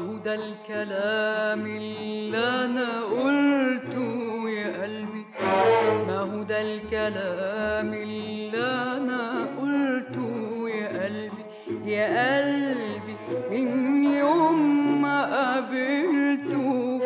هو ده الكلام اللي انا قلته يا قلبي ما هو ده الكلام اللي انا قلته يا قلبي يا قلبي من يوم ما قابلته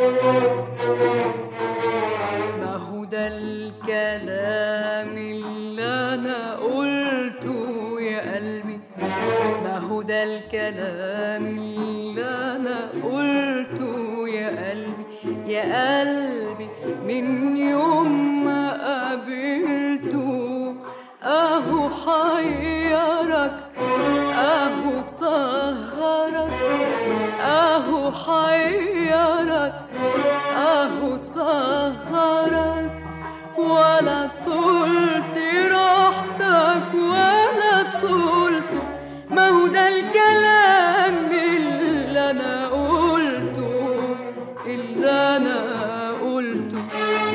ما هو ده الكلام اللي انا قلته يا قلبي ما هو ده الكلام اللي انا قلته يا قلبي يا قلبي من يوم ما قابلته اهو حيرك اهو سهرك اهو حيرك اهو سهرك ولا طلت راحتك ولا طلت ما هو ده الكلام اللي انا قلته اللي انا قلته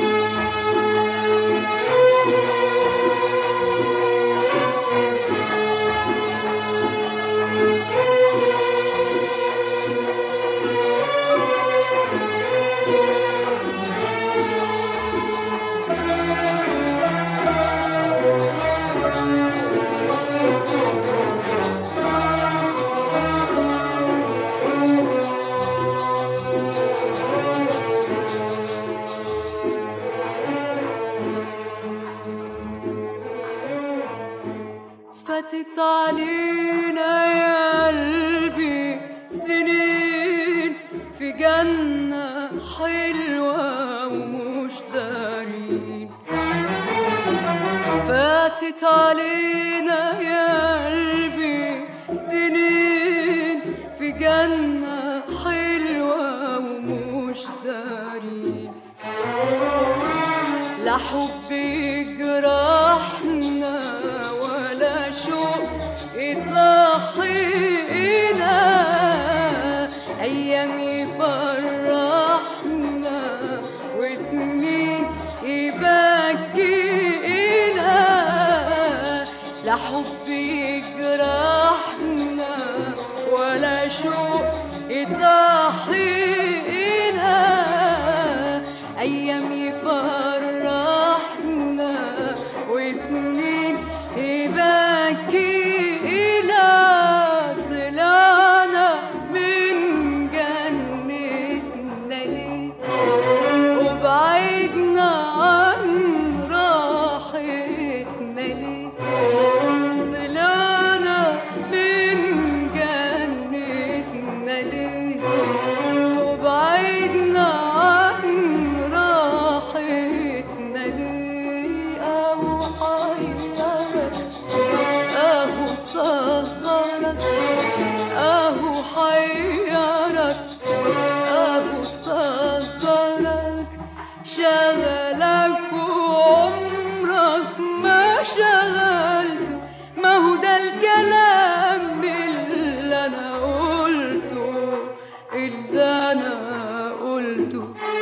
فاتت علينا يا قلبي سنين في جنة حلوة ومش دارين فاتت علينا يا قلبي سنين في جنة حلوة ومش دارين لا حب يجرحنا ولا شوق يصحينا أيام يفرحنا وسنين يبكينا لا حب يجرحنا ولا شوق يصحينا أيام يفرحنا وسنين يبكينا طلعنا من جنتنا ليه وبعدنا عن راحتنا ليه طلعنا من جنتنا ليه وبعدنا عن راحتنا ليه أو حيرك أهو صغرك أهو حيرك أهو صغرك شغلك وعمرك ما شغلته ما هو ده الكلام اللي أنا قلته اللي أنا قلته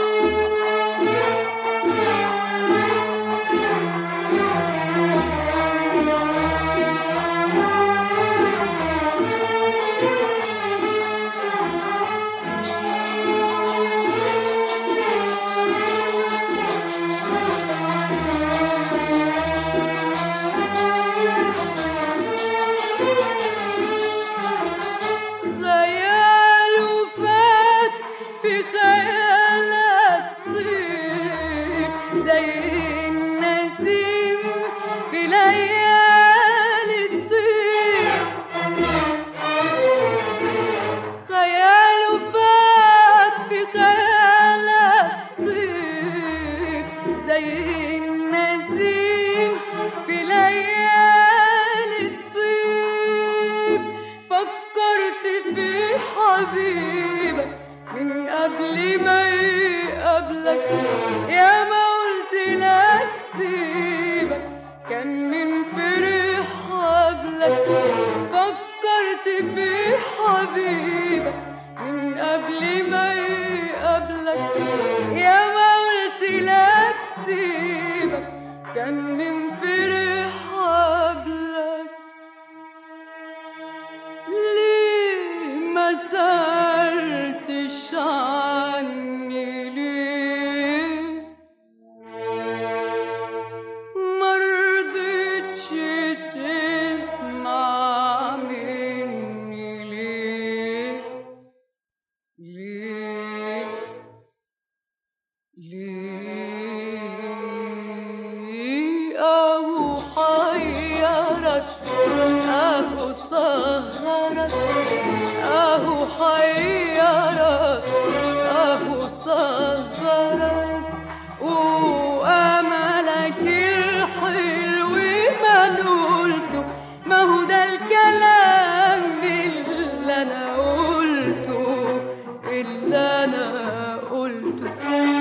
خياله فات في خيالك طيب زي النسيم في ليالي الصيف خياله فات في خيالك طيب زي النسيم في ليالي الصيف فكرت في حبيبك من قبل ما يقابلك يا ما قلت لك سيبك كان من فرح قبلك فكرت في حبيبك من قبل ما يقابلك يا ما قلت لك سيبك كان من فرح قبلك ليه ما سألتش ليه ليه أهو حيرك أهو سهرك أهو حيرك أهو سهرك وأملك الحلو ما نقولته ما هو ده الكلام اللي أنا قلته اللي أنا قلته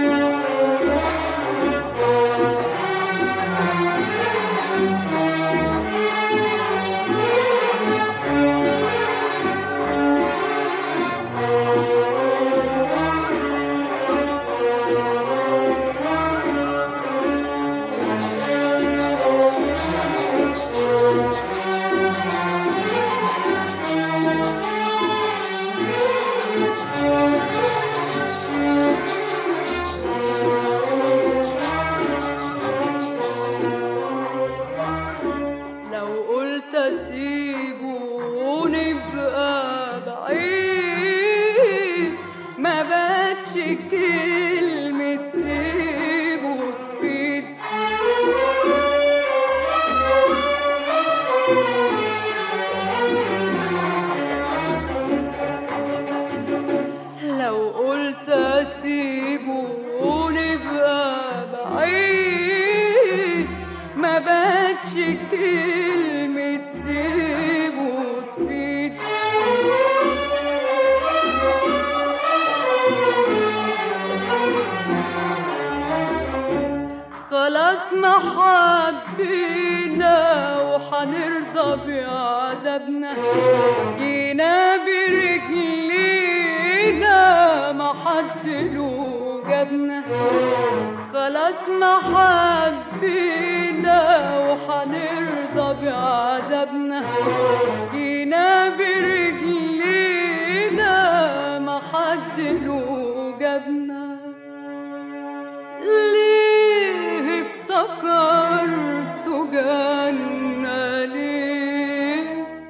لو قلت اسيبه ونبقى بعيد ما باتش كلمة سيبه تفيد لو قلت اسيبه ونبقى بعيد ما باتش كلمة سيبه تفيد خلاص ما حبينا وحنرضى بعذابنا جينا برجلينا ما حد له جابنا خلاص ما حبينا وحنرضى بعذابنا جينا برجلينا ما حد له جابنا ليه افتكرت جنة ليه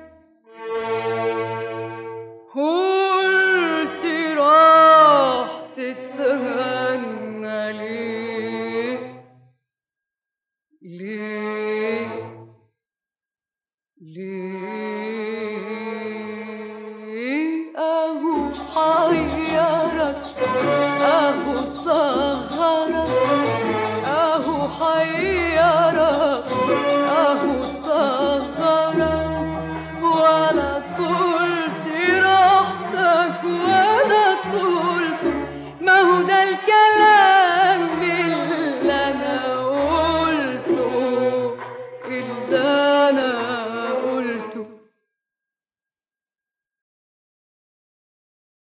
قلت راح تتهنى ليه ليه ليه اهو حيرك اهو سهرك اهو حيرك اهو سهرك ولا طلت راحتك ولا طلت